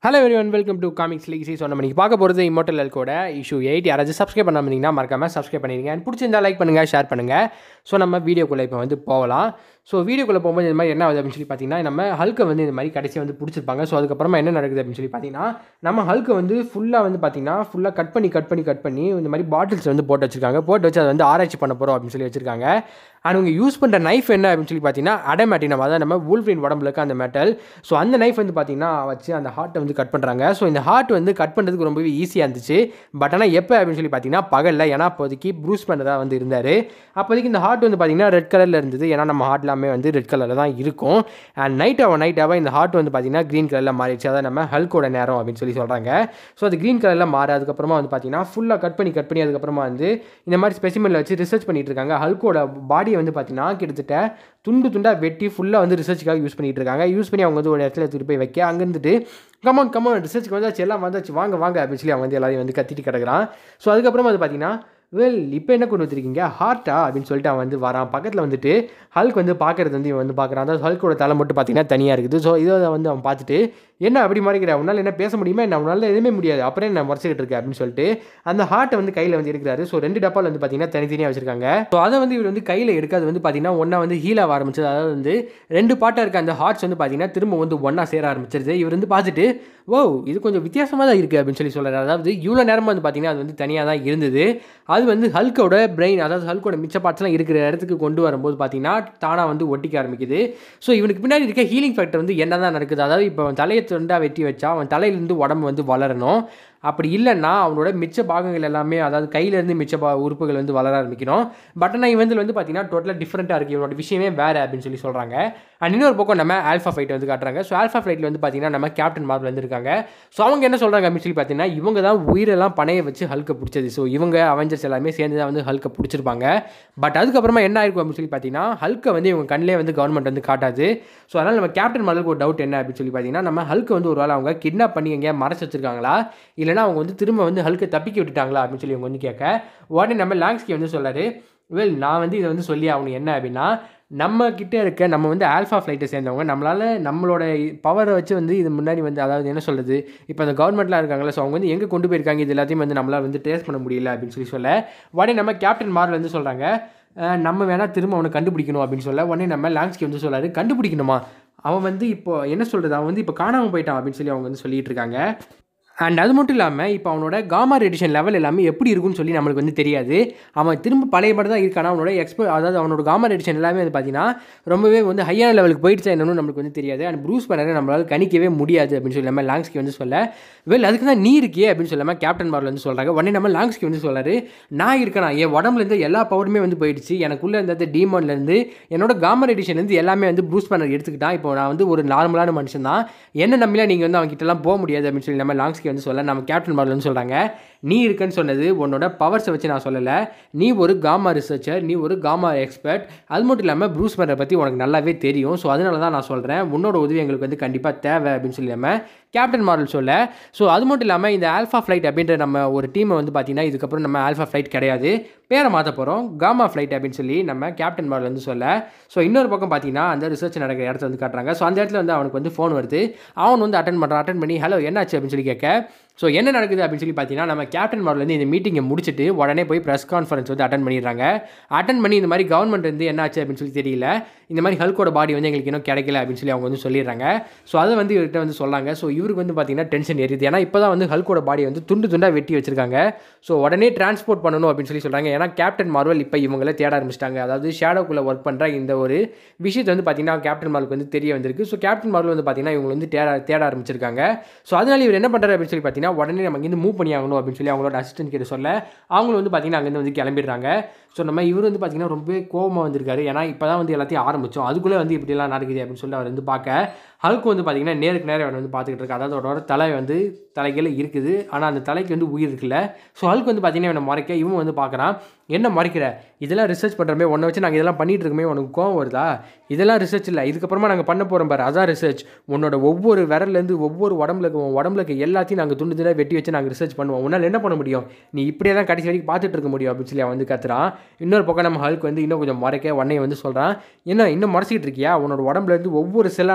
hello everyone welcome to comics லீக்ஸி சொன்ன மணிக்கு பார்க்க போகிறது இமோட்டல் எல்கோட இஷ்யூ எயிட் யாராச்சும் சப்ஸ்கிரைப் பண்ணாமல் இருந்தீங்கன்னா மறக்காமல் சப்ஸ்கிரைப் பண்ணிடுங்க And பிடிச்சிருந்தா லைக் பண்ணுங்கள் ஷேர் பண்ணுங்கள் ஸோ நம்ம வீடியோக்குள்ளே இப்போ வந்து போகலாம் ஸோ வீடியோக்குள்ளே போகும்போது இந்த மாதிரி என்ன ஆகுது அப்படின்னு சொல்லி பார்த்தீங்கன்னா நம்ம ஹல்கை வந்து இந்த மாதிரி கடைசியாக வந்து பிடிச்சிருப்பாங்க ஸோ அதுக்கப்புறமா என்ன நடக்குது அப்படின்னு சொல்லி பார்த்தீங்கன்னா நம்ம ஹல்கை வந்து ஃபுல்லாக வந்து பார்த்தீங்கன்னா ஃபுல்லாக கட் பண்ணி கட் பண்ணி கட் பண்ணி இந்த மாதிரி பாட்டில்ஸ் வந்து போட்டு வச்சிருக்காங்க போட்டு வச்சு அதை வந்து ஆராய்ச்சி பண்ண போகிறோம் அப்படின்னு சொல்லி வச்சிருக்காங்க அண்ட் அவங்க யூஸ் பண்ணுற நைஃப் என்ன அப்படின்னு சொல்லி பார்த்தீங்கன்னா அடமேட்டினம் அதாவது நம்ம வூல்ஃபின் உடம்புல இருக்க அந்த மெட்டல் ஸோ அந்த நைஃப் வந்து பார்த்தீங்கன்னா வச்சு அந்த ஹார்ட்டை வந்து கட் பண்ணுறாங்க ஸோ இந்த ஹார்ட் வந்து கட் பண்ணுறதுக்கு ரொம்பவே ஈஸியாக இருந்துச்சு பட் ஆனால் எப்போ அப்படின்னு சொல்லி பார்த்தீங்கன்னா பகலில் ஏன்னா அப்போதைக்கு ப்ரூஸ் பண்ணுறதா வந்து இருந்தார் அப்போதைக்கு இந்த ஹார்ட் வந்து பார்த்தீங்கன்னா ரெட் கலரில் இருந்தது ஏன்னா நம்ம ஹார்ட் எல்லாமே வந்து ரெட் கலரில் தான் இருக்கும் அண்ட் நைட் ஆக நைட் ஆக இந்த ஹார்ட் வந்து பார்த்தீங்கன்னா க்ரீன் கலரில் மாறிடுச்சு அதான் நம்ம ஹல்கோட நேரம் அப்படின்னு சொல்லி சொல்கிறாங்க ஸோ அது க்ரீன் கலரில் மாற அதுக்கப்புறமா வந்து பார்த்தீங்கன்னா ஃபுல்லாக கட் பண்ணி கட் பண்ணி அதுக்கப்புறமா வந்து இந்த மாதிரி ஸ்பெசிமெனில் வச்சு ரிசர்ச் பண்ணிட்டு இருக்காங்க ஹல்கோட பாடியை வந்து பார்த்தீங்கன்னா கிட்டத்தட்ட துண்டு துண்டாக வெட்டி ஃபுல்லாக வந்து ரிசர்ச்சுக்காக யூஸ் பண்ணிட்டு இருக்காங்க யூஸ் பண்ணி அவங்க வந்து ஒரு இடத்துல எடுத்துகிட்டு போய் வைக்க அங்கே இருந்துட்டு கமான் கமான் ரிசர்ச்சுக்கு வந்தாச்சு எல்லாம் வந்தாச்சு வாங்க வாங்க அப்படின்னு சொல்லி அவங்க வந்து எல்லாரையும் வந்து கத்திட்டு கிடக்குறான் ஸோ அதுக்கப்புறமா வந்து பார்த்தீங்கன்னா வெல் இப்போ என்ன கொண்டு வந்திருக்கீங்க ஹார்ட்டா அப்படின்னு சொல்லிட்டு அவன் வந்து வரான் பக்கத்தில் வந்துட்டு ஹல்க் வந்து பார்க்குறது வந்து இவன் வந்து பார்க்குறான் அதாவது ஹல்கோட தலை மட்டும் பார்த்தீங்கன்னா தனியாக இருக்குது ஸோ இதை வந்து அவன் பார்த்துட்டு என்ன அப்படி மறைக்கிற உன்னால் என்ன பேச முடியுமா என்ன உன்னால் எதுவுமே முடியாது அப்புறம் என்ன மறைச்சிக்கிட்டு இருக்க அப்படின்னு சொல்லிட்டு அந்த ஹார்ட்டை வந்து கையில் வந்து எடுக்கிறாரு ஸோ ரெண்டு டப்பால் வந்து பார்த்தீங்கன்னா தனித்தனியாக வச்சிருக்காங்க ஸோ அதை வந்து இவர் வந்து கையில் எடுக்காது வந்து பார்த்தீங்கன்னா ஒன்றா வந்து ஹீல் ஆக ஆரம்பிச்சது அதாவது வந்து ரெண்டு பாட்டாக இருக்க அந்த ஹார்ட்ஸ் வந்து பார்த்தீங்கன்னா திரும்ப வந்து ஒன்றா சேர ஆரம்பிச்சிருது இவர் வந்து பார்த்துட்டு ஓ இது கொஞ்சம் வித்தியாசமாக தான் இருக்குது அப்படின்னு சொல்லி சொல்கிறார் அதாவது இவ்வளோ நேரமாக வந்து பார்த்தீங்கன்னா அது வந்து தனியாக தான் இருந்தது அது வந்து ஹல்கோட பிரெயின் அதாவது ஹல்கோட மிச்ச பார்ட்ஸ்லாம் இருக்கிற இடத்துக்கு கொண்டு வரும்போது பார்த்தீங்கன்னா தானாக வந்து ஒட்டிக்க ஆரம்பிக்குது ஸோ இவனுக்கு பின்னாடி இருக்க ஹீலிங் ஃபேக்டர் வந்து என்ன தான் நடக்குது அதாவது இப்போ அவன் தலையை துண்டாக வெட்டி வச்சா அவன் தலையிலேருந்து உடம்பு வந்து வளரணும் அப்படி இல்லைன்னா அவனோட மிச்ச பாகங்கள் எல்லாமே அதாவது கையிலேருந்து மிச்ச பா உறுப்புகள் வந்து வளர ஆரம்பிக்கணும் பட் ஆனால் இவந்தில் வந்து பார்த்தீங்கன்னா டோட்டலாக டிஃப்ரெண்ட்டாக இருக்குது இவனோட விஷயமே வேறு அப்படின்னு சொல்லி சொல்கிறாங்க அண்ட் இன்னொரு பக்கம் நம்ம ஆல்ஃபா ஃபைட் வந்து காட்டுறாங்க ஸோ ஆல்ஃபா ஃபைட்டில் வந்து பார்த்தீங்கன்னா நம்ம கேப்டன் மார்வல் வந்து இருக்காங்க ஸோ அவங்க என்ன சொல்கிறாங்க அப்படின்னு சொல்லி பார்த்தீங்கன்னா இவங்க தான் உயிரெல்லாம் பணைய வச்சு ஹல்கை பிடிச்சது ஸோ இவங்க அவெஞ்சர்ஸ் எல்லாமே சேர்ந்து தான் வந்து ஹல்கை பிடிச்சிருப்பாங்க பட் அதுக்கப்புறமா என்ன ஆயிருக்கும் அப்படின்னு சொல்லி பார்த்தீங்கன்னா ஹல்கை வந்து இவங்க கண்ணிலே வந்து கவர்மெண்ட் வந்து காட்டாது ஸோ அதனால் நம்ம கேப்டன் மார்வலுக்கு ஒரு டவுட் என்ன அப்படின்னு சொல்லி பார்த்தீங்கன்னா நம்ம ஹல்கை வந்து ஒரு வேளை அவங்க கிட்னாப் பண்ணி எங்கேயா மறைச்சு வச்சிருக்காங்களா இல்லைனா அவங்க வந்து திரும்ப வந்து ஹல்கை தப்பிக்க விட்டுட்டாங்களா அப்படின்னு சொல்லி அவங்க வந்து கேட்க உடனே நம்ம லாங்ஸ்கி வந்து சொல்லாரு வெல் நான் வந்து இதை வந்து சொல்லி ஆகணும் என்ன அப்படின்னா நம்ம கிட்ட இருக்க நம்ம வந்து ஆல்ஃபா ஃப்ளைட்டை சேர்ந்தவங்க நம்மளால் நம்மளோட பவரை வச்சு வந்து இது முன்னாடி வந்து அதாவது என்ன சொல்கிறது இப்போ அந்த கவர்மெண்ட்லாம் இருக்காங்களா ஸோ அவங்க வந்து எங்கே கொண்டு போயிருக்காங்க இது எல்லாத்தையும் வந்து நம்மளால் வந்து டேஸ்ட் பண்ண முடியல அப்படின்னு சொல்லி சொல்ல உடனே நம்ம கேப்டன் மார்வல் வந்து சொல்கிறாங்க அஹ் நம்ம வேணால் திரும்ப அவனை கண்டுபிடிக்கணும் அப்படின்னு சொல்ல உடனே நம்ம லாங்ஸ்கி வந்து சொல்கிறாரு கண்டுபிடிக்கணுமா அவன் வந்து இப்போ என்ன சொல்கிறது அவன் வந்து இப்போ காணாமல் போயிட்டான் அப்படின்னு சொல்லி அவங்க வந்து சொல்லிட்டு இருக்காங்க அண்ட் அது மட்டும் இல்லாமல் இப்போ அவனோட காமா ரேடியேஷன் லெவல் எல்லாமே எப்படி இருக்குன்னு சொல்லி நம்மளுக்கு வந்து தெரியாது அவன் திரும்ப பழைய மாதிரி தான் இருக்கானா அவனோட எக்ஸ்போ அதாவது அவனோட காமா ரேடியேஷன் எல்லாமே வந்து பார்த்தீங்கன்னா ரொம்பவே வந்து ஹையான லெவலுக்கு போயிடுச்சா என்னன்னு நம்மளுக்கு வந்து தெரியாது அண்ட் ப்ரூஸ் பண்ணரை நம்மளால் கணிக்கவே முடியாது அப்படின்னு சொல்லி நம்ம லாங்ஸ்கி வந்து சொல்ல வெல் அதுக்கு தான் நீ இருக்கியே அப்படின்னு சொல்லாமல் கேப்டன் மார்வல் வந்து சொல்கிறாங்க உடனே நம்ம லாங்ஸ்கி வந்து சொல்கிறாரு நான் இருக்கேனா என் உடம்புலேருந்து எல்லா பவருமே வந்து போயிடுச்சு எனக்குள்ளே இருந்த டீமான்லேருந்து என்னோட காமா ரேடியேஷன்லேருந்து எல்லாமே வந்து ப்ரூஸ் பண்ணர் எடுத்துக்கிட்டான் இப்போ நான் வந்து ஒரு நார்மலான மனுஷன் தான் என்ன நம்பிலாம் நீங்கள் வந்து அவங்ககிட்டலாம் போக முடியாது அப்படின்னு சொல்லி நம்ம லாங்ஸ்கி வந்து சொல்ல நம்ம கேப்டன் மார்வல் வந்து சொல்கிறாங்க நீ இருக்கன்னு சொன்னது உன்னோட பவர்ஸை வச்சு நான் சொல்லலை நீ ஒரு காமா ரிசர்ச்சர் நீ ஒரு காமா எக்ஸ்பர்ட் அது மட்டும் இல்லாமல் ப்ரூஸ் பண்ணரை பற்றி உனக்கு நல்லாவே தெரியும் ஸோ அதனால தான் நான் சொல்கிறேன் உன்னோட உதவி எங்களுக்கு வந்து கண்டிப்பாக தேவை அப்படின்னு சொல்லி நம்ம கேப்டன் மார்வல் சொல்ல ஸோ அது மட்டும் இல்லாமல் இந்த ஆல்ஃபா ஃப்ளைட் அப்படின்ற நம்ம ஒரு டீமை வந்து பார்த்தீங்கன்னா இதுக்கப்புறம் நம்ம ஆல்ஃபா ஃப்ளைட் கிடையாது பேரை மாற்ற போகிறோம் காமா ஃப்ளைட் அப்படின்னு சொல்லி நம்ம கேப்டன் மார்வல் வந்து சொல்ல ஸோ இன்னொரு பக்கம் பார்த்தீங்கன்னா அந்த ரிசர்ச் நடக்கிற இடத்த வந்து காட்டுறாங்க ஸோ அந்த இடத்துல வந்து அவனுக்கு வந்து ஃபோன் வருது அவன் வந்து அட்டன் பண்ணுறான் அட்டன் பண்ணி ஹலோ என்னாச்சு அப்படின்னு சொல்லி கேட்க ஸோ என்ன நடக்குது அப்படின்னு சொல்லி பார்த்தீங்கன்னா நம்ம கேப்டன் மார்வல் இந்த மீட்டிங்கை முடிச்சுட்டு உடனே போய் ப்ரெஸ் கான்ஃபரன்ஸ் வந்து அட்டன் பண்ணிடுறாங்க அட்டன் பண்ணி இந்த மாதிரி கவர்மெண்ட் வந்து என்னாச்சு அப்படின்னு சொல்லி தெரியல இந்த மாதிரி ஹல்கோட பாடி வந்து எங்களுக்கு இன்னும் கிடைக்கல அப்படின்னு சொல்லி அவங்க வந்து சொல்லிடுறாங்க ஸோ அதை வந்து இவர்கிட்ட வந்து சொல்லாங்க ஸோ இவருக்கு வந்து பார்த்தீங்கன்னா டென்ஷன் ஏறிது ஏன்னா இப்போ தான் வந்து ஹல்கோட பாடி வந்து துண்டு துண்டாக வெட்டி வச்சிருக்காங்க ஸோ உடனே டிரான்ஸ்போர்ட் பண்ணணும் அப்படின்னு சொல்லி சொல்கிறாங்க ஏன்னா கேப்டன் மார்வல் இப்போ இவங்கள தேட ஆரம்பிச்சிட்டாங்க அதாவது ஷேடோக்குள்ளே ஒர்க் பண்ணுற இந்த ஒரு விஷயத்தை வந்து பார்த்தீங்கன்னா கேப்டன் மார்வலுக்கு வந்து தெரிய வந்திருக்கு ஸோ கேப்டன் மார்வல் வந்து பார்த்தீங்கன்னா இவங்க வந்து தேட தேட ஆரம்பிச்சிருக்காங்க ஸோ அதனால இவர் என்ன பண்ணுறாரு அப்படின்னு சொல்லி பார்த்தீங்கன்னா உடனே நம்ம இங்கேருந்து மூவ் பண்ணி ஆகணும் அப்படின்னு சொல்லி அவங்களோட அசிஸ்டன்ட் கிட்ட சொல்ல அவங்களும் வந்து பார்த்தீங்கன்னா அங்கேருந்து வந்து கிளம்பிடுறாங்க ஸோ நம்ம இவர் வந்து பார்த்தீங்கன்னா ரொம்பவே கோபமாக வந்திருக்காரு ஏன்னா இப்போ தான் வந்து எல்லாத்தையும் ஆரம்பித்தோம் அதுக்குள்ளே வந்து இப்படிலாம் நடக்குது அப்படின்னு சொல்லி அவர் வந்து பார்க்க ஹல்க் வந்து பார்த்தீங்கன்னா நேருக்கு நேரம் அவர் வந்து பார்த்துக்கிட்டு இருக்காரு அதாவது அவரோட தலை வந்து தலைகள் இருக்குது ஆனால் அந்த தலைக்கு வந்து உயிர் இருக்குல்ல ஸோ ஹல்க் வந்து பார்த்தீங்கன்னா இவனை மறைக்க இவன் வந்து பார்க்குறான் என்ன மறைக்கிற இதெல்லாம் ரிசர்ச் பண்ணுறமே உன்னை வச்சு நாங்கள் இதெல்லாம் பண்ணிட்டு இருக்கோமே உனக்கு கோவம் வருதா இதெல்லாம் ரிசர்ச் இல்லை இதுக்கப்புறமா நாங்கள் பண்ண போகிறோம் பாரு அதான் ரிசர்ச் உன்னோட ஒவ்வொரு விரல்லேருந்து ஒவ்வொரு உடம்புல இருக்க உன் உடம்புல இருக்க எல்லாத்தையும் நாங்கள் துண்டு துண்டாக வெட்டி வச்சு நாங்கள் ரிசர்ச் பண்ணுவோம் உன்னால் என்ன பண்ண முடியும் நீ இப்படியே தான் கடைசி வரைக்கும் பார்த்துட்டு இருக்க முடியும் அப்படின்னு சொல்லி அவன் வந்து கத்துறான் இன்னொரு பக்கம் நம்ம ஹல்க் வந்து இன்னும் கொஞ்சம் மறைக்க உடனே வந்து சொல்கிறான் என்ன இன்னும் மறைச்சிக்கிட்டு இருக்கியா உன்னோட உடம்புல இருந்து ஒவ்வொரு செல்லாக நாங்கள் எடுப்போம்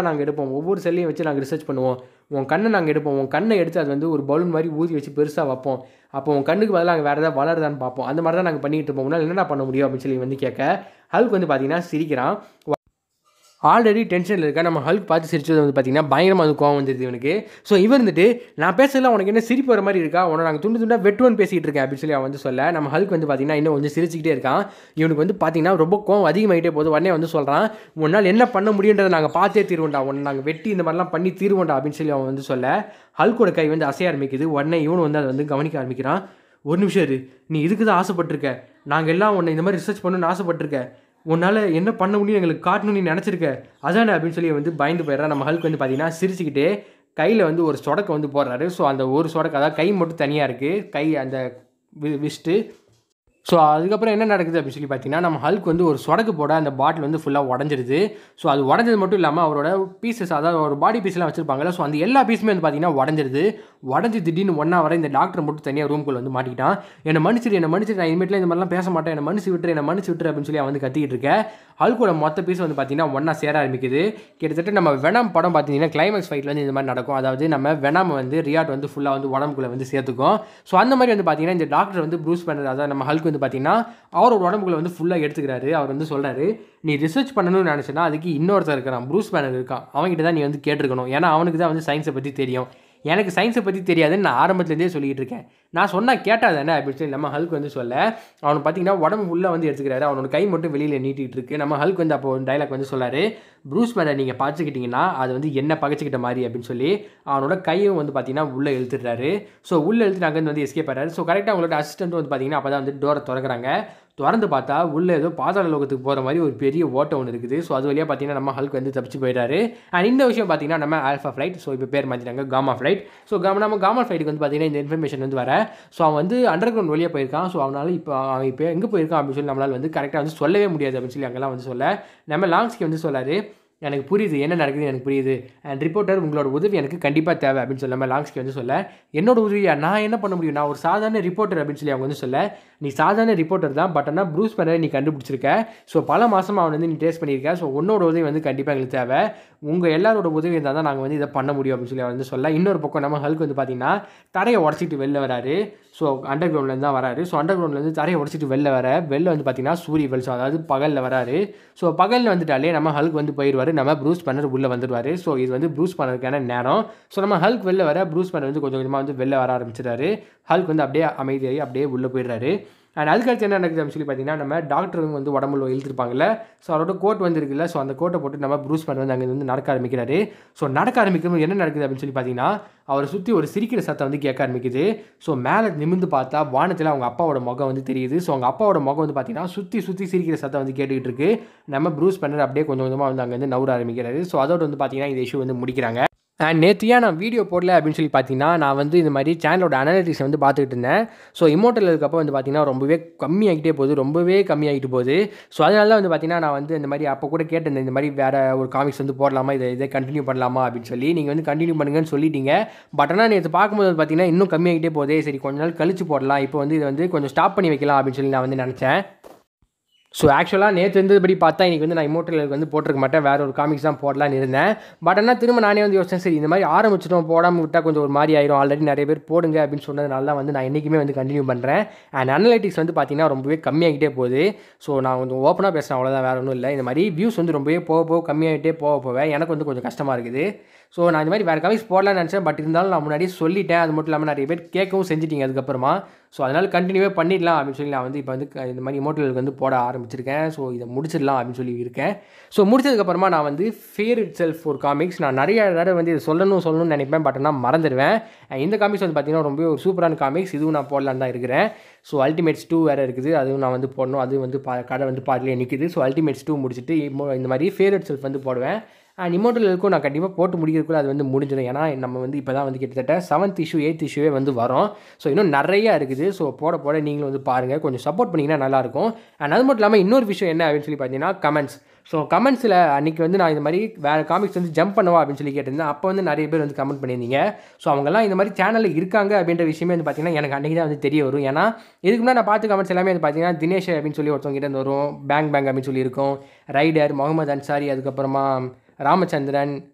பண்ணுவோம் ஒவ்வொரு செல்லையும் வச்சு நாங்கள் ரிசர்ச் பண்ணுவோம் உன் கண்ணை நாங்கள் எடுப்போம் உன் கண்ணை எடுத்து அது வந்து ஒரு பலூன் மாதிரி ஊதி வச்சு பெருசாக வைப்போம் அப்போ உன் கண்ணுக்கு பதிலாக நாங்கள் வேறு ஏதாவது வளருதான்னு பார்ப்போம் அந்த மாதிரி தான் நாங்கள் பண்ணிட்டு இருப்போம் உன்னால் என்னடா பண்ண முடியும் அப்படின்னு சொல்லி வந்து கேட்க ஹல்க் வந்து பார்த்தீங்கன்னா சிரிக்கிறான் ஆல்ரெடி டென்ஷனில் இருக்க நம்ம ஹல்க் பார்த்து சிரிச்சது வந்து பார்த்தீங்கன்னா பயங்கரமாக வந்து கோவம் வந்துருது இவனுக்கு ஸோ இவன் இருந்துட்டு நான் பேசல உனக்கு என்ன சிரிப்பு வர மாதிரி இருக்கா உன நாங்கள் துண்டு துண்டாக வெட்டுவன் பேசிகிட்டு இருக்கேன் அப்படின்னு சொல்லி அவன் வந்து சொல்ல நம்ம ஹல்க் வந்து பார்த்தீங்கன்னா இன்னும் கொஞ்சம் சிரிச்சுக்கிட்டே இருக்கான் இவனுக்கு வந்து பார்த்தீங்கன்னா ரொம்ப கோவம் அதிகமாகிட்டே போகுது உடனே வந்து சொல்கிறான் உன்னால் என்ன பண்ண முடியுன்றதை நாங்கள் பார்த்தே தீர்வோண்டா உன்னை நாங்கள் வெட்டி இந்த மாதிரிலாம் பண்ணி தீர்வோண்டா அப்படின்னு சொல்லி அவன் வந்து சொல்ல ஹல்கோட கை வந்து அசைய ஆரம்பிக்குது உடனே இவனு வந்து அதை வந்து கவனிக்க ஆரம்பிக்கிறான் ஒரு நிமிஷம் இரு நீ இதுக்கு தான் ஆசைப்பட்டிருக்க நாங்கள் எல்லாம் உன்னை இந்த மாதிரி ரிசர்ச் பண்ணணும்னு ஆசைப்பட்டிருக்க உன்னால் என்ன பண்ண முடியும் எங்களுக்கு காட்டணும்னு நீ நினச்சிருக்க அதானே அப்படின்னு சொல்லி வந்து பயந்து போயிடுறான் நம்ம ஹல்க் வந்து பார்த்தீங்கன்னா சிரிச்சுக்கிட்டே கையில் வந்து ஒரு சொடக்கை வந்து போடுறாரு ஸோ அந்த ஒரு சொடக்கு அதாவது கை மட்டும் தனியாக இருக்குது கை அந்த வி- விஸ்ட்டு ஸோ அதுக்கப்புறம் என்ன நடக்குது அப்படின்னு சொல்லி பார்த்தீங்கன்னா நம்ம ஹல்க் வந்து ஒரு சொடக்கு போட அந்த பாட்டில் வந்து ஃபுல்லாக உடஞ்சிருது ஸோ அது உடஞ்சது மட்டும் இல்லாமல் அவரோட பீசஸ் அதாவது ஒரு பாடி பீஸ்லாம் வச்சிருப்பாங்கல்ல ஸோ அந்த எல்லா பீஸுமே வந்து பார்த்தீங்கன்னா உடஞ்சிருது உடஞ்சி திடீர்னு ஒன்றா வர இந்த டாக்டர் மட்டும் தனியாக ரூம்குள்ள வந்து மாட்டிக்கிட்டான் என்னை மன்னிச்சிரு என்னை மன்னிச்சிரு நான் இனிமேட்டில் இந்த மாதிரிலாம் பேச மாட்டேன் என்னை மன்னிச்சு விட்டுரு என்னை மன்னிச்சு விட்டுரு அப்படின்னு சொல்லி அவன் வந்து கத்திக்கிட்டு இருக்கேன் ஹல்கோட மொத்த பீஸ் வந்து பார்த்தீங்கன்னா ஒன்றா சேர ஆரம்பிக்குது கிட்டத்தட்ட நம்ம வெனம் படம் பார்த்தீங்கன்னா கிளைமேக்ஸ் ஃபைட்டில் வந்து இந்த மாதிரி நடக்கும் அதாவது நம்ம வெனாம் வந்து ரியாட் வந்து ஃபுல்லாக வந்து உடம்புக்குள்ள வந்து சேர்த்துக்கும் ஸோ அந்த மாதிரி வந்து பார்த்தீங்கன்னா இந்த டாக்டர் வந்து ப்ரூஸ் பண்ணர் அதாவது நம்ம ஹல்க் வந்து பார்த்தீங்கன்னா அவரோட உடம்புக்குள்ள வந்து ஃபுல்லாக எடுத்துக்கிறாரு அவர் வந்து சொல்கிறாரு நீ ரிசர்ச் பண்ணணும்னு நினச்சேன்னா அதுக்கு இன்னொருத்தர் இருக்கிறான் ப்ரூஸ் பேனர் இருக்கான் அவன்கிட்ட தான் நீ வந்து கேட்டிருக்கணும் ஏன்னா அவனுக்கு தான் வந்து சயின்ஸை பற்றி தெரியும் எனக்கு சயின்ஸை பற்றி தெரியாதுன்னு நான் ஆரம்பத்துலேருந்தே சொல்லிட்டு இருக்கேன் நான் சொன்னால் கேட்டால் தானே அப்படின்னு சொல்லி நம்ம ஹல்க் வந்து சொல்ல அவனை பார்த்தீங்கன்னா உடம்பு உள்ளே வந்து எடுத்துக்கிறாரு அவனோட கை மட்டும் வெளியில் நீட்டிகிட்டு இருக்கு நம்ம ஹல்க் வந்து அப்போ டைலாக் வந்து சொல்லாரு ப்ரூஸ் மேனை நீங்கள் பார்த்துக்கிட்டிங்கன்னா அது வந்து என்ன பகைச்சிக்கிட்ட மாதிரி அப்படின்னு சொல்லி அவனோட கையும் வந்து பார்த்தீங்கன்னா உள்ளே இழுத்துடுறாரு ஸோ உள்ளே இழுத்து அங்கேருந்து வந்து எஸ்கேப் ஆறாரு ஸோ கரெக்டாக அவங்களோட அசிஸ்டன்ட் வந்து பார்த்தீங்கன்னா அப்போ தான் வந்து டோரை திறக்கிறாங்க திறந்து பார்த்தா உள்ளே ஏதோ பாதாள லோகத்துக்கு போகிற மாதிரி ஒரு பெரிய ஓட்டம் ஒன்று இருக்குது ஸோ அது வழியாக பார்த்தீங்கன்னா நம்ம ஹல்க் வந்து தப்பிச்சு போயிட்டாரு அண்ட் இந்த விஷயம் பார்த்தீங்கன்னா நம்ம ஆல்ஃபா ஃப்ளைட் ஸோ இப்போ பேர் மாற்றிட்டாங்க காமா ஃப்ளைட் ஸோ காம நம்ம காமா ஃப்ளைட்டுக்கு வந்து பார்த்தீங்கன்னா இந்த இன்ஃபர்மேஷன் வந்து வர ஸோ அவன் வந்து அண்டர் கிரவுண்ட் வழியாக போயிருக்கான் ஸோ அவனால் இப்போ அவன் இப்போ எங்கே போயிருக்கான் அப்படின்னு சொல்லி நம்மளால் வந்து கரெக்டாக வந்து சொல்லவே முடியாது அப்படின்னு சொல்லி அங்கெல்லாம் வந்து சொல்ல நம்ம லாங்ஸ்க்கு வந்து சொல்லாரு எனக்கு புரியுது என்ன நடக்குதுன்னு எனக்கு புரியுது அண்ட் ரிப்போர்ட்டர் உங்களோட உதவி எனக்கு கண்டிப்பாக தேவை அப்படின்னு சொல்லாம லாங்ஸ்க்கு வந்து சொல்ல என்னோட உதவியா நான் என்ன பண்ண முடியும் நான் ஒரு சாதாரண ரிப்போர்ட்டர் அப்படின்னு சொல்லி அவங்க வந்து சொல்ல நீ சாதாரண ரிப்போர்ட்டர் தான் பட் ஆனால் ப்ரூஸ் பண்ண நீ கண்டுபிடிச்சிருக்க ஸோ பல மாதமாக அவன் வந்து நீ டேஸ்ட் பண்ணியிருக்க ஸோ உன்னோட உதவி வந்து கண்டிப்பாக எங்களுக்கு தேவை உங்கள் எல்லாரோட உதவி இருந்தால் தான் நாங்கள் வந்து இதை பண்ண முடியும் அப்படின்னு சொல்லி அவர் வந்து சொல்ல இன்னொரு பக்கம் நம்ம ஹல்க் வந்து பார்த்தீங்கன்னா தரையை உடச்சிட்டு வெளில வராரு ஸோ அண்டர் கிரவுண்ட்லேருந்து தான் வராரு ஸோ அண்டர் கிரவுண்ட்லேருந்து தரையை உடச்சிட்டு வெளில வர வெளில வந்து பார்த்தீங்கன்னா சூரிய வெளிச்சம் அதாவது பகலில் வராரு ஸோ பகலில் வந்துட்டாலே நம்ம ஹல்க் வந்து போயிடுவார் நம்ம ப்ரூஸ் பண்ணர் உள்ளே வந்துடுவார் ஸோ இது வந்து ப்ரூஸ் பண்ணருக்கான நேரம் ஸோ நம்ம ஹல்க் வெளில வர ப்ரூஸ் பண்ணர் வந்து கொஞ்சம் கொஞ்சமாக வந்து வெளில வர ஆரம்பிச்சிட்டாரு ஹல்க் வந்து அப்படியே அமைதியாகி அப்படியே உள்ளே போயிடுறாரு அண்ட் அதுக்கடுத்து என்ன நடக்குது அப்படின்னு சொல்லி பார்த்தீங்கன்னா நம்ம டாக்டர் வந்து உடம்புல இழுத்துருப்பாங்கல்ல ஸோ அவரோட கோட் வந்து இருக்குல்ல ஸோ அந்த கோட்டை போட்டு நம்ம ப்ரூஸ் பண்ண வந்து அங்கே வந்து நடக்க ஆரம்பிக்கிறாரு ஸோ நடக்க ஆரம்பிக்கும்போது என்ன நடக்குது அப்படின்னு சொல்லி பார்த்தீங்கன்னா அவரை சுற்றி ஒரு சிரிக்கிற சத்தம் வந்து கேட்க ஆரம்பிக்குது ஸோ மேலே நிமிர்ந்து பார்த்தா வானத்தில் அவங்க அப்பாவோட முகம் வந்து தெரியுது ஸோ அவங்க அப்பாவோட முகம் வந்து பார்த்தீங்கன்னா சுற்றி சுற்றி சிரிக்கிற சத்தம் வந்து கேட்டுக்கிட்டு இருக்கு நம்ம ப்ரூஸ் பண்ணர் அப்படியே கொஞ்சம் கொஞ்சமாக வந்து அங்கே வந்து நவுற ஆரம்பிக்கிறாரு ஸோ அதோட வந்து பார்த்தீங்கன்னா இந்த இஷ்யூ வந்து முடிக்கிறாங்க அண்ட் நேற்று ஏன் நான் வீடியோ போடல அப்படின்னு சொல்லி பார்த்தீங்கன்னா நான் வந்து இந்த மாதிரி சேனலோட அனாலிட்டிக்ஸ் வந்து பார்த்துக்கிட்டு இருந்தேன் ஸோ இமோட்டல் இருக்கப்போ வந்து பார்த்தீங்கன்னா ரொம்பவே கம்மியாகிட்டே போகுது ரொம்பவே கம்மியாகிட்டு போகுது ஸோ அதனால தான் வந்து பார்த்தீங்கன்னா நான் வந்து இந்த மாதிரி அப்போ கூட கேட்டிருந்தேன் இந்த மாதிரி வேறு ஒரு காமிக்ஸ் வந்து போடலாமா இதை இதை கண்டினியூ பண்ணலாமா அப்படின்னு சொல்லி நீங்கள் வந்து கண்டினியூ பண்ணுங்கன்னு சொல்லிட்டீங்க பட் ஆனால் நேற்று பார்க்கும்போது வந்து பார்த்தீங்கன்னா இன்னும் கம்மியாகிட்டே போதே சரி கொஞ்ச நாள் கழிச்சு போடலாம் இப்போ வந்து இதை வந்து கொஞ்சம் ஸ்டாப் பண்ணி வைக்கலாம் அப்படின்னு சொல்லி நான் வந்து நினச்சேன் ஸோ ஆக்சுவலாக நேற்று இருந்ததுபடி பார்த்தா இன்றைக்கி வந்து நான் இமோட்டலுக்கு வந்து போட்டிருக்க மாட்டேன் வேறு ஒரு காமிக்ஸ் தான் போடலான்னு இருந்தேன் பட் ஆனால் திரும்ப நானே வந்து யோசிச்சேன் சரி இந்த மாதிரி ஆரம்பிச்சிட்டோம் போடாமல் விட்டால் கொஞ்சம் ஒரு மாதிரி ஆயிரும் ஆல்ரெடி நிறைய பேர் போடுங்க அப்படின்னு சொன்னதுனால தான் வந்து நான் என்றைக்குமே வந்து கண்டினியூ பண்ணுறேன் அண்ட் அனலிட்டிக்ஸ் வந்து பார்த்தீங்கன்னா ரொம்பவே கம்மியாகிட்டே போகுது ஸோ நான் கொஞ்சம் ஓப்பனாக பேசுகிறேன் அவ்வளோதான் வேறு ஒன்றும் இல்லை இந்த மாதிரி வியூஸ் வந்து ரொம்பவே போக போக கம்மியாகிட்டே போக போக எனக்கு வந்து கொஞ்சம் கஷ்டமாக இருக்குது ஸோ நான் இந்த மாதிரி வேறு காமிக்ஸ் போடலாம்னு நினச்சேன் பட் இருந்தாலும் நான் முன்னாடியே சொல்லிட்டேன் அது மட்டும் இல்லாமல் நிறைய பேர் கேட்கவும் செஞ்சிட்டீங்க அதுக்கப்புறமா ஸோ அதனால் கண்டினியூவே பண்ணிடலாம் அப்படின்னு சொல்லி நான் வந்து இப்போ வந்து க- இந்த மாதிரி இமோட்டலுக்கு வந்து போட ஆரம்பிச்சிருக்கேன் ஸோ இதை முடிச்சிடலாம் அப்படின்னு சொல்லி இருக்கேன் ஸோ முடிச்சதுக்கப்புறமா நான் வந்து ஃபேர் இட் செல்ஃப் ஒரு காமிக்ஸ் நான் நிறைய தடவை வந்து இதை சொல்லணும் சொல்லணும்னு நினைப்பேன் பட் ஆனால் மறந்துடுவேன் And இந்த காமிக்ஸ் வந்து பார்த்தீங்கன்னா ரொம்ப ஒரு சூப்பரான காமிக்ஸ் இதுவும் நான் போடலான்னு தான் இருக்கிறேன் ஸோ அல்டிமேட்ஸ் டூ வேறு இருக்குது அதுவும் நான் வந்து போடணும் அது வந்து பா கடை வந்து பாதிலே நிற்கிது ஸோ அல்டிமேட்ஸ் டூ முடிச்சுட்டு இப்போ இந்த மாதிரி ஃபேர் இட் செல்ஃப் வந்து போடுவேன் அண்ட் இமோட்டலுக்கும் நான் கண்டிப்பாக போட்டு முடிக்கிறதுக்குள்ள அது வந்து முடிஞ்சிடும் ஏன்னா நம்ம வந்து இப்போ தான் வந்து கிட்டத்தட்ட செவன்த் இஷ்யூ எயித் இஷ்யூவே வந்து வரும் ஸோ இன்னும் நிறையா இருக்குது ஸோ போட போட நீங்களும் வந்து பாருங்கள் கொஞ்சம் சப்போர்ட் பண்ணிங்கன்னா நல்லாயிருக்கும் அண்ட் அது மட்டும் இல்லாமல் இன்னொரு விஷயம் என்ன அப்படின்னு சொல்லி பார்த்தீங்கன்னா கமெண்ட்ஸ் ஸோ கமெண்ட்ஸில் அன்றைக்கி வந்து நான் இந்த மாதிரி வேறு காமிக்ஸ் வந்து ஜம்ப் பண்ணவா அப்படின்னு சொல்லி கேட்டிருந்தேன் அப்போ வந்து நிறைய பேர் வந்து கமெண்ட் பண்ணியிருந்தீங்க ஸோ அவங்கெல்லாம் இந்த மாதிரி சேனலில் இருக்காங்க அப்படின்ற விஷயமே வந்து பார்த்தீங்கன்னா எனக்கு அன்றைக்கி தான் வந்து தெரிய வரும் ஏன்னா இதுக்கு முன்னாடி நான் பார்த்த கமெண்ட்ஸ் எல்லாமே வந்து பார்த்தீங்கன்னா தினேஷ் அப்படின்னு சொல்லி ஒருத்தவங்க கிட்ட இருந்து வரும் பேங் பேங் அப்படின்னு சொல்லி இருக்கும் ரைடர் முகமது அன்சாரி அதுக்கப்புறமா ராமச்சந்திரன்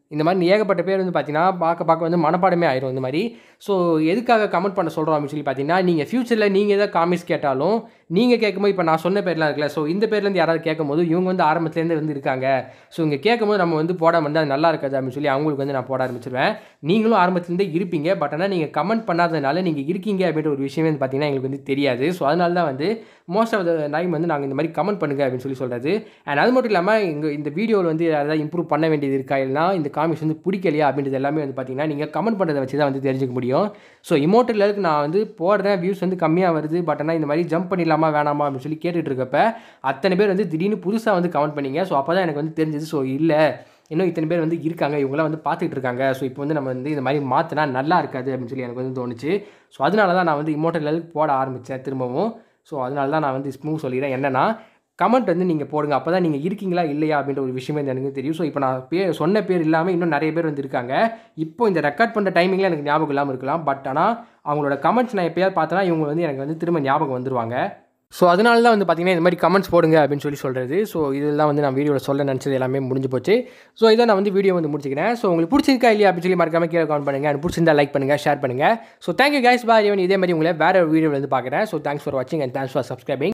இந்த மாதிரி ஏகப்பட்ட பேர் வந்து பார்த்தீங்கன்னா பார்க்க பார்க்க வந்து மனப்பாடமே ஆயிரும் இந்த மாதிரி ஸோ எதுக்காக கமெண்ட் பண்ண சொல்கிறோம் அப்படின்னு சொல்லி பார்த்தீங்கன்னா நீங்கள் ஃப்யூச்சரில் நீங்கள் எதாவது காமிக்ஸ் கேட்டாலும் நீங்கள் கேட்கும்போது இப்போ நான் சொன்ன பேர்லாம் இருக்குல்ல ஸோ இந்த பேர்லேருந்து யாராவது கேட்கும்போது இவங்க வந்து ஆரம்பத்துலேருந்து வந்து இருக்காங்க ஸோ இங்கே கேட்கும்போது நம்ம வந்து போடாம இருந்தால் அது நல்லா இருக்காது அப்படின்னு சொல்லி அவங்களுக்கு வந்து நான் போட ஆரம்பிச்சிருவேன் நீங்களும் ஆரம்பத்துலேருந்தே இருப்பீங்க பட் ஆனால் நீங்கள் கமெண்ட் பண்ணாததுனால நீங்கள் இருக்கீங்க அப்படின்ற ஒரு விஷயமே வந்து பார்த்தீங்கன்னா எங்களுக்கு வந்து தெரியாது ஸோ அதனால தான் வந்து மோஸ்ட் ஆஃப் த டைம் வந்து நாங்கள் இந்த மாதிரி கமெண்ட் பண்ணுங்க அப்படின்னு சொல்லி சொல்கிறது அண்ட் அது மட்டும் இல்லாமல் எங்கள் இந்த வீடியோவில் வந்து ஏதாவது இம்ப்ரூவ் பண்ண வேண்டியது இருக்கா இல்லைனா இந்த காமிக்ஸ் வந்து பிடிக்கலையா அப்படின்றது எல்லாமே வந்து பார்த்தீங்கன்னா நீங்கள் கமெண்ட் பண்ணுறதை வச்சு தான் வந்து தெரிஞ்சுக்க முடியும் ஸோ இமோட்டலுக்கு நான் வந்து போடுறேன் வியூஸ் வந்து கம்மியாக வருது பட் ஆனால் இந்த மாதிரி ஜம்ப் பண்ணிடலாமா வேணாமா அப்படின்னு சொல்லி கேட்டுட்டு இருக்கப்ப அத்தனை பேர் வந்து திடீர்னு புதுசாக வந்து கமெண்ட் பண்ணீங்க ஸோ அப்போ தான் எனக்கு வந்து தெரிஞ்சது ஸோ இல்லை இன்னும் இத்தனை பேர் வந்து இருக்காங்க இவங்களாம் வந்து பார்த்துட்டு இருக்காங்க ஸோ இப்போ வந்து நம்ம வந்து இந்த மாதிரி மாற்றினா நல்லா இருக்காது அப்படின்னு சொல்லி எனக்கு வந்து தோணுச்சு ஸோ அதனால தான் நான் வந்து இமோட்டல் போட ஆரம்பித்தேன் திரும்பவும் ஸோ அதனால தான் நான் வந்து ஸ்மூவ் சொல்லிடுறேன் என்னென்னா கமெண்ட் வந்து நீங்கள் போடுங்க அப்போ தான் நீங்கள் இருக்கீங்களா இல்லையா அப்படின்ற ஒரு விஷயமே வந்து எனக்கு தெரியும் ஸோ இப்போ நான் பே சொன்ன பேர் இல்லாமல் இன்னும் நிறைய பேர் வந்து இருக்காங்க இப்போ இந்த ரெக்கார்ட் பண்ணுற டைமிங்கில் எனக்கு ஞாபகம் இல்லாமல் இருக்கலாம் பட் ஆனால் அவங்களோட கமெண்ட்ஸ் நான் எப்போயாவது பார்த்தேன்னா இவங்க வந்து எனக்கு வந்து திரும்ப ஞாபகம் வந்துருவாங்க ஸோ அதனால தான் வந்து பார்த்தீங்கன்னா இந்த மாதிரி கமெண்ட்ஸ் போடுங்க அப்படின்னு சொல்லி சொல்கிறது ஸோ இதெல்லாம் வந்து நான் வீடியோவில் சொல்ல நினச்சது எல்லாமே முடிஞ்சு போச்சு ஸோ இதை நான் வந்து வீடியோ வந்து முடிச்சுக்கிறேன் ஸோ உங்களுக்கு பிடிச்சிருக்கா இல்லையா அப்படின்னு சொல்லி மறக்காம கீழே கமெண்ட் பண்ணுங்கள் எனக்கு பிடிச்சிருந்தா லைக் பண்ணுங்கள் ஷேர் பண்ணுங்கள் ஸோ தேங்க்யூ கைஸ் பாய் இதே மாதிரி உங்களை வேறு வீடியோவில் வந்து பார்க்குறேன் ஸோ தேங்க்ஸ் ஃபார் வாட்சிங் அண்ட் தேங்க்ஸ் ஃபார் சப்ஸ்கிரைபிங்